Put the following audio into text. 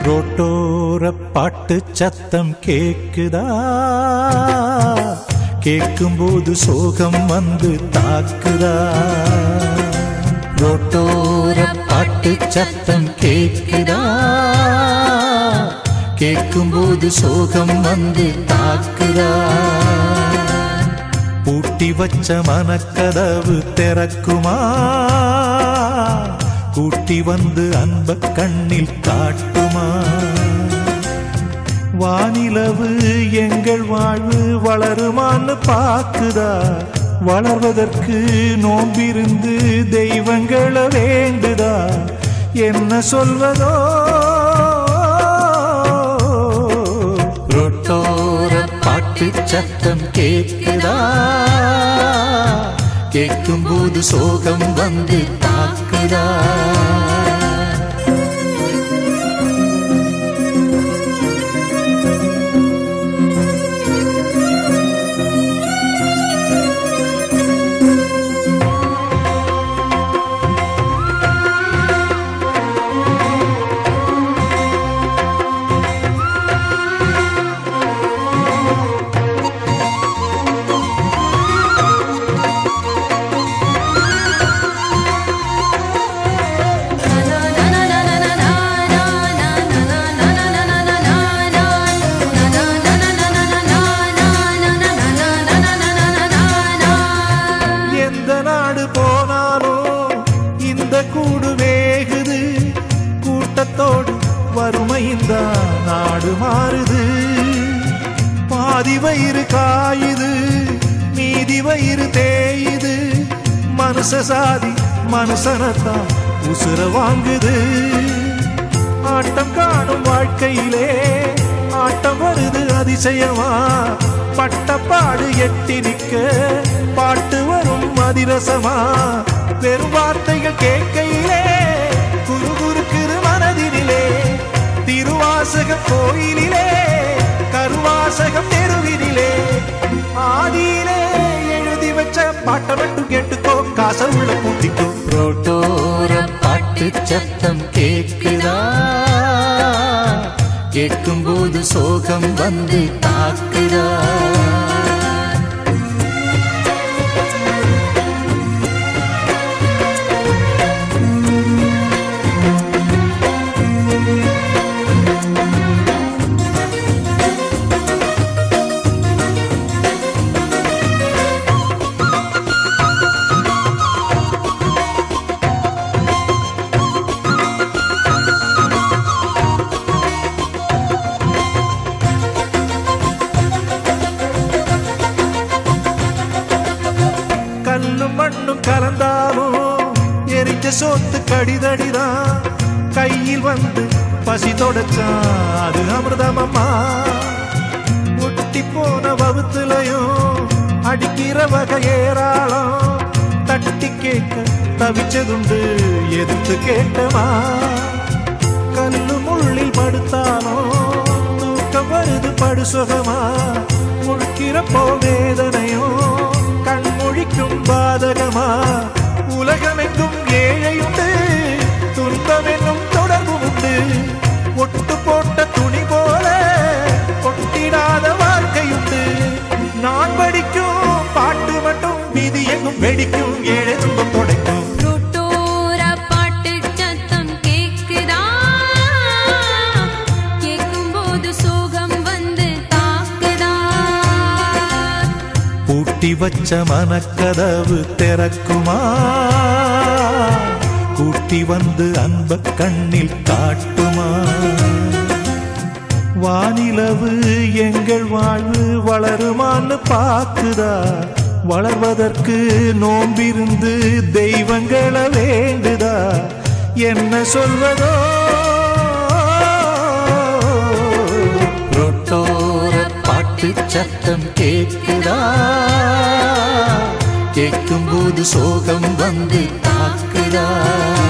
ரோட்டோர பாட்டு சத்தம் கேக்குதா கேட்கும்போது சோகம் வந்து தாக்குதா ரோட்டோர பாட்டு சத்தம் கேக்குதா கேட்கும்போது சோகம் வந்து தாக்குதா பூட்டி வச்ச மனக்கதவு திறக்குமா கூட்டி வந்து அன்ப கண்ணில் காட்டுமா வானிலவு எங்கள் வாழ்வு வளருமான்னு பாக்குதா வளர்வதற்கு நோம்பிருந்து தெய்வங்களை வேண்டுதா என்ன சொல்வதோ ரொட்டோர பாட்டு சத்தம் கேட்குதா கேட்கும்போது சோகம் வந்து தாக்குதா எந்த நாடு போனாலும் இந்த கூடு வேகுது கூட்டத்தோடு வறுமைந்தான் நாடு மாறுது பாதி வயிறு காயுது மீதி வயிறு தேயுது மனுஷ சாதி மனுஷனத்தான் உசுர வாங்குது ஆட்டம் காணும் வாழ்க்கையிலே ஆட்டம் வருது அதிசயமா பட்டப்பாடு எட்டி நிக்க பாட்டு வரும் அதிரசமா வெறும் வார்த்தைகள் கேட்கையிலே குரு குறுக்குது மனதினிலே திருவாசகம் கோயிலிலே கருவாசகம் தெருவினிலே ஆதியிலே எழுதி வச்ச பாட்டை மட்டும் கேட்டுக்கோ காசை உள்ள கூட்டிக்கோ ரோட்டோர பாட்டு சத்தம் கேட்குதா கேட்கும்போது சோகம் வந்து தாக்குதா கல்லும் மண்ணும் கலந்தாலும் எரிஞ்ச சோத்து கடிதடிதான் கையில் வந்து பசி தொடச்சான் அது அமிர்தமம்மா ஒட்டி போன வகுத்துலையும் அடிக்கிற வகை ஏராளம் தட்டி கேட்க தவிச்சதுண்டு எதிர்த்து கேட்டமா கல்லு முள்ளில் படுத்தாலும் தூக்கம் வருது படு சுகமா முழுக்கிறப்போ வேதனையும் கண்மொழிக்கும் பாதகமா உலகமெங்கும் ஏழையுண்டு துன்பம் என்னும் தொடர்பு உண்டு ஒட்டு போட்ட துணி போல கொட்டிடாத வாழ்க்கையுண்டு நான் படிக்கும் பாட்டு மட்டும் விதி எங்கும் வெடிக்கும் ஏழை துன்பம் துடைக்கும் ரோட்டோர பாட்டு சத்தம் கேக்குதா கேட்கும்போது சோகம் வந்து தாக்குதா பூட்டி வச்ச மனக்கதவு திறக்குமா கூட்டி வந்து அன்ப கண்ணில் காட்டுமா வானிலவு எங்கள் வாழ்வு வளருமான்னு பாக்குதா வளர்வதற்கு நோம்பிருந்து தெய்வங்களை வேண்டுதா என்ன சொல்வதோ ரொட்டோர பாட்டு சத்தம் கேட்குதா கேட்கும்போது சோகம் வந்து தாக்குதா